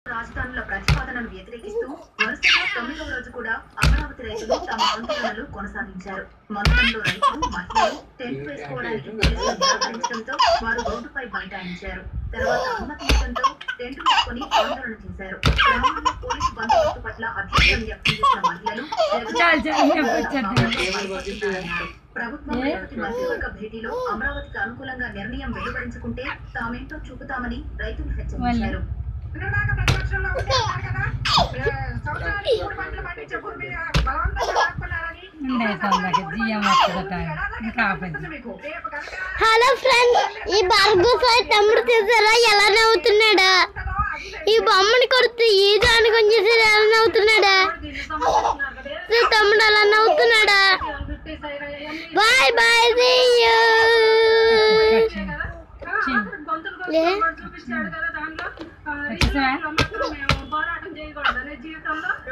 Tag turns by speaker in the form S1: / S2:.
S1: రాజధానుల ప్రతిపాదనను వ్యతిరేకిస్తూ వరుసగా తొమ్మిదవ రోజు కూడా అమరావతి రైతులు తమ ఆందోళనలు కొనసాగించారు మండలంలో రైతులు మహిళలు టెంట్ వేసుకోవడానికి పోలీసులు నిరాకరించడంతో వారు రోడ్డుపై బైఠాయించారు తర్వాత అనుమతించడంతో టెంట్ వేసుకుని ఆందోళన చేశారు గ్రామంలో పోలీసు బందోబస్తు పట్ల అభ్యంతరం వ్యక్తం చేసిన మహిళలు
S2: చాలు, చాలు, ఇంకా వచ్చేద్దాం.
S1: అన్నారు. ప్రభుత్వం రేపటి మంత్రివర్గ భేటీలో అమరావతికి అనుకూలంగా నిర్ణయం వెలువరించుకుంటే తామేంటో చూపుతామని రైతులు హెచ్చరించారు
S3: నిన్నదాకా ప్రతిపక్షంలో ఉంటే ఉన్నారు కదా ఏ, సంవత్సరానికి మూడు పంటలు పండించే భూమి మీద బలవంతంగా లాక్కున్నారని
S2: ఉండే కొందకి జియ్యం వస్తుందట ఇంకా ఆపండి
S3: మీకు రేపు కనుక
S4: హలో ఫ్రెండ్స్ ఈ భార్గవ సాయి తమ్ముడు చూసారా ఎలా నవ్వుతున్నాడా ఈ బొమ్మని కొడుతూ ఈ దాని కొంచెం ఎలా నవ్వుతున్నాడా ఈ తమ్ముడు అలా నవ్వుతున్నాడా బాయ్ బాయ్
S3: గొంతులు
S4: ఏ?
S3: చూపించాడు కదా దాంట్లో ఆ,
S2: వచ్చేసావా?
S3: మాత్రం మేము పోరాటం చేయకూడదు అనే జీవితంలో